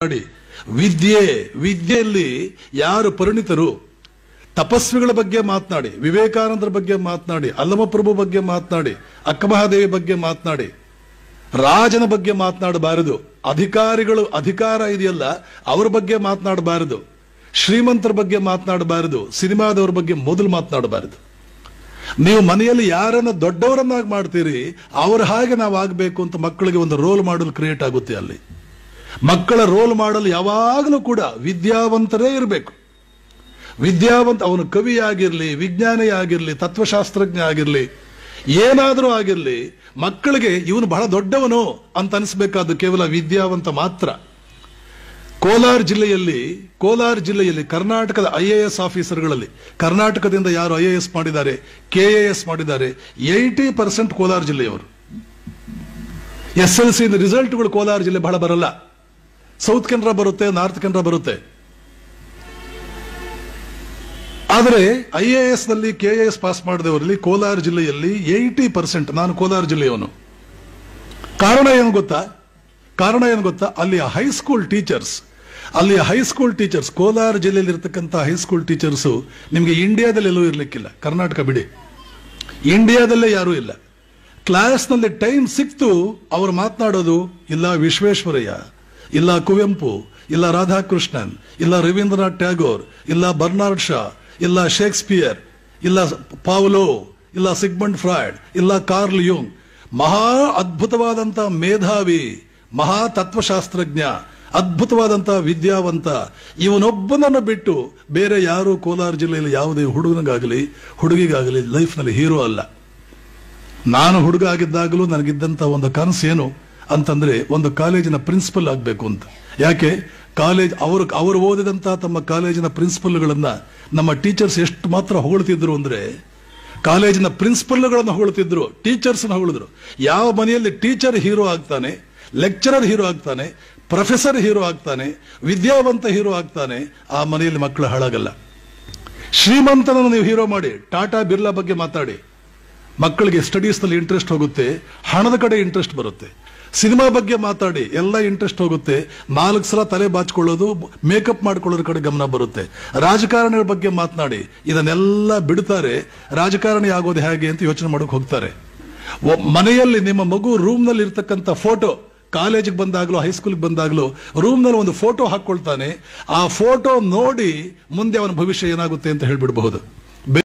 ಮಾತಾಡಿ ವಿದ್ಯೆ ವಿದ್ಯೆಯಲ್ಲಿ ಯಾರು ಪರಿಣಿತರು ತಪಸ್ವಿಗಳ ಬಗ್ಗೆ ಮಾತನಾಡಿ ವಿವೇಕಾನಂದರ ಬಗ್ಗೆ ಮಾತನಾಡಿ ಅಲ್ಲಮಪ್ರಭು ಬಗ್ಗೆ ಮಾತನಾಡಿ ಅಕ್ಕಮಹಾದೇವಿ ಬಗ್ಗೆ ಮಾತನಾಡಿ ರಾಜನ ಬಗ್ಗೆ ಮಾತನಾಡಬಾರದು ಅಧಿಕಾರಿಗಳು ಅಧಿಕಾರ ಇದೆಯಲ್ಲ ಅವ್ರ ಬಗ್ಗೆ ಮಾತನಾಡಬಾರದು ಶ್ರೀಮಂತರ ಬಗ್ಗೆ ಮಾತನಾಡಬಾರದು ಸಿನಿಮಾದವ್ರ ಬಗ್ಗೆ ಮೊದಲು ಮಾತನಾಡಬಾರದು ನೀವು ಮನೆಯಲ್ಲಿ ಯಾರನ್ನ ದೊಡ್ಡವರನ್ನಾಗಿ ಮಾಡ್ತೀರಿ ಅವ್ರ ಹಾಗೆ ನಾವು ಆಗ್ಬೇಕು ಅಂತ ಮಕ್ಕಳಿಗೆ ಒಂದು ರೋಲ್ ಮಾಡಲ್ ಕ್ರಿಯೇಟ್ ಆಗುತ್ತೆ ಅಲ್ಲಿ ಮಕ್ಕಳ ರೋಲ್ ಮಾಡಲ್ ಯಾವಾಗಲೂ ಕೂಡ ವಿದ್ಯಾವಂತರೇ ಇರಬೇಕು ವಿದ್ಯಾವಂತ ಅವನು ಕವಿ ಆಗಿರ್ಲಿ ವಿಜ್ಞಾನಿ ಆಗಿರ್ಲಿ ತತ್ವಶಾಸ್ತ್ರಜ್ಞ ಆಗಿರ್ಲಿ ಏನಾದರೂ ಆಗಿರ್ಲಿ ಮಕ್ಕಳಿಗೆ ಇವನು ಬಹಳ ದೊಡ್ಡವನು ಅಂತ ಅನಿಸ್ಬೇಕಾದ್ದು ಕೇವಲ ವಿದ್ಯಾವಂತ ಮಾತ್ರ ಕೋಲಾರ ಜಿಲ್ಲೆಯಲ್ಲಿ ಕೋಲಾರ ಜಿಲ್ಲೆಯಲ್ಲಿ ಕರ್ನಾಟಕದ ಐ ಎ ಎಸ್ ಆಫೀಸರ್ಗಳಲ್ಲಿ ಕರ್ನಾಟಕದಿಂದ ಯಾರು ಐ ಎ ಎಸ್ ಮಾಡಿದ್ದಾರೆ ಕೆ ಎ ಎಸ್ ಮಾಡಿದ್ದಾರೆ ಏಯ್ಟಿ ಪರ್ಸೆಂಟ್ ಕೋಲಾರ ಜಿಲ್ಲೆಯವರು ಎಸ್ ಎಲ್ ಸಿ ರಿಸಲ್ಟ್ಗಳು ಕೋಲಾರ ಜಿಲ್ಲೆ ಬಹಳ ಬರಲ್ಲ ಸೌತ್ ಕೆನರಾ ಬರುತ್ತೆ ನಾರ್ತ್ ಕೆನರಾ ಬರುತ್ತೆ ಆದರೆ ಐ ಎ ಎಸ್ ನಲ್ಲಿ ಕೆ ಎ ಎಸ್ ಪಾಸ್ ಮಾಡಿದವರಲ್ಲಿ ಕೋಲಾರ ಜಿಲ್ಲೆಯಲ್ಲಿ ಏಯ್ಟಿ ಪರ್ಸೆಂಟ್ ನಾನು ಕೋಲಾರ ಜಿಲ್ಲೆಯವನು ಕಾರಣ ಏನು ಗೊತ್ತಾ ಕಾರಣ ಏನು ಗೊತ್ತಾ ಅಲ್ಲಿ ಹೈಸ್ಕೂಲ್ ಟೀಚರ್ಸ್ ಅಲ್ಲಿ ಹೈಸ್ಕೂಲ್ ಟೀಚರ್ಸ್ ಕೋಲಾರ ಜಿಲ್ಲೆಯಲ್ಲಿ ಇರತಕ್ಕಂಥ ಹೈಸ್ಕೂಲ್ ಟೀಚರ್ಸು ನಿಮಗೆ ಇಂಡಿಯಾದಲ್ಲಿ ಎಲ್ಲೂ ಇರ್ಲಿಕ್ಕಿಲ್ಲ ಕರ್ನಾಟಕ ಬಿಡಿ ಇಂಡಿಯಾದಲ್ಲೇ ಯಾರೂ ಇಲ್ಲ ಕ್ಲಾಸ್ನಲ್ಲಿ ಟೈಮ್ ಸಿಕ್ತು ಅವ್ರು ಮಾತನಾಡೋದು ಇಲ್ಲ ವಿಶ್ವೇಶ್ವರಯ್ಯ ಇಲ್ಲ ಕುವೆಂಪು ಇಲ್ಲ ರಾಧಾಕೃಷ್ಣನ್ ಇಲ್ಲ ರವೀಂದ್ರನಾಥ್ ಟ್ಯಾಗೋರ್ ಇಲ್ಲ ಬರ್ನಾರ್ಡ್ ಶಾ ಇಲ್ಲ ಶೇಕ್ಸ್ಪಿಯರ್ ಇಲ್ಲ ಪಾವ್ಲೋ ಇಲ್ಲ ಸಿಗ್ಮಂಡ್ ಫ್ರಾಯ್ಡ್ ಇಲ್ಲ ಕಾರ್ಲ್ ಯುಂಗ್ ಮಹಾ ಅದ್ಭುತವಾದಂತ ಮೇಧಾವಿ ಮಹಾ ತತ್ವಶಾಸ್ತ್ರಜ್ಞ ಅದ್ಭುತವಾದಂತ ವಿದ್ಯಾವಂತ ಇವನೊಬ್ಬನನ್ನು ಬಿಟ್ಟು ಬೇರೆ ಯಾರು ಕೋಲಾರ ಜಿಲ್ಲೆಯಲ್ಲಿ ಯಾವುದೇ ಹುಡುಗನಿಗಾಗಲಿ ಹುಡುಗಿಗಾಗಲಿ ಲೈಫ್ನಲ್ಲಿ ಹೀರೋ ಅಲ್ಲ ನಾನು ಹುಡುಗ ಆಗಿದ್ದಾಗಲೂ ನನಗಿದ್ದಂತ ಒಂದು ಕನಸು ಏನು ಅಂತಂದ್ರೆ ಒಂದು ಕಾಲೇಜಿನ ಪ್ರಿನ್ಸಿಪಲ್ ಆಗಬೇಕು ಅಂತ ಯಾಕೆ ಕಾಲೇಜ್ ಅವರು ಅವರು ಓದಿದಂತ ತಮ್ಮ ಕಾಲೇಜಿನ ಪ್ರಿನ್ಸಿಪಲ್ಗಳನ್ನ ನಮ್ಮ ಟೀಚರ್ಸ್ ಎಷ್ಟು ಮಾತ್ರ ಹೊಗಳ್ತಿದ್ರು ಅಂದ್ರೆ ಕಾಲೇಜಿನ ಪ್ರಿನ್ಸಿಪಲ್ಗಳನ್ನು ಹೊಗಳ್ತಿದ್ರು ಟೀಚರ್ಸ್ನ ಹೊಗಳಿದ್ರು ಯಾವ ಮನೆಯಲ್ಲಿ ಟೀಚರ್ ಹೀರೋ ಆಗ್ತಾನೆ ಲೆಕ್ಚರರ್ ಹೀರೋ ಆಗ್ತಾನೆ ಪ್ರೊಫೆಸರ್ ಹೀರೋ ಆಗ್ತಾನೆ ವಿದ್ಯಾವಂತ ಹೀರೋ ಆಗ್ತಾನೆ ಆ ಮನೆಯಲ್ಲಿ ಮಕ್ಕಳು ಹಾಳಾಗಲ್ಲ ಶ್ರೀಮಂತನನ್ನು ನೀವು ಹೀರೋ ಮಾಡಿ ಟಾಟಾ ಬಿರ್ಲಾ ಬಗ್ಗೆ ಮಾತಾಡಿ ಮಕ್ಕಳಿಗೆ ಸ್ಟಡೀಸ್ ನಲ್ಲಿ ಇಂಟ್ರೆಸ್ಟ್ ಹೋಗುತ್ತೆ ಹಣದ ಕಡೆ ಇಂಟ್ರೆಸ್ಟ್ ಬರುತ್ತೆ ಸಿನಿಮಾ ಬಗ್ಗೆ ಮಾತಾಡಿ ಎಲ್ಲ ಇಂಟ್ರೆಸ್ಟ್ ಹೋಗುತ್ತೆ ನಾಲ್ಕು ಸಲ ತಲೆ ಬಾಚ್ಕೊಳ್ಳೋದು ಮೇಕಪ್ ಮಾಡ್ಕೊಳ್ಳೋದ್ರ ಕಡೆ ಗಮನ ಬರುತ್ತೆ ರಾಜಕಾರಣಿಗಳ ಬಗ್ಗೆ ಮಾತನಾಡಿ ಇದನ್ನೆಲ್ಲ ಬಿಡ್ತಾರೆ ರಾಜಕಾರಣಿ ಆಗೋದು ಹೇಗೆ ಅಂತ ಯೋಚನೆ ಮಾಡೋಕೆ ಹೋಗ್ತಾರೆ ಒ- ಮನೆಯಲ್ಲಿ ನಿಮ್ಮ ಮಗು ರೂಮ್ ನಲ್ಲಿ ಇರ್ತಕ್ಕಂಥ ಫೋಟೋ ಕಾಲೇಜಿಗೆ ಬಂದಾಗ್ಲೂ ಹೈಸ್ಕೂಲ್ಗೆ ಬಂದಾಗ್ಲೂ ರೂಮ್ ನಲ್ಲಿ ಒಂದು ಫೋಟೋ ಹಾಕೊಳ್ತಾನೆ ಆ ಫೋಟೋ ನೋಡಿ ಮುಂದೆ ಅವನ ಭವಿಷ್ಯ ಏನಾಗುತ್ತೆ ಅಂತ ಹೇಳ್ಬಿಡಬಹುದು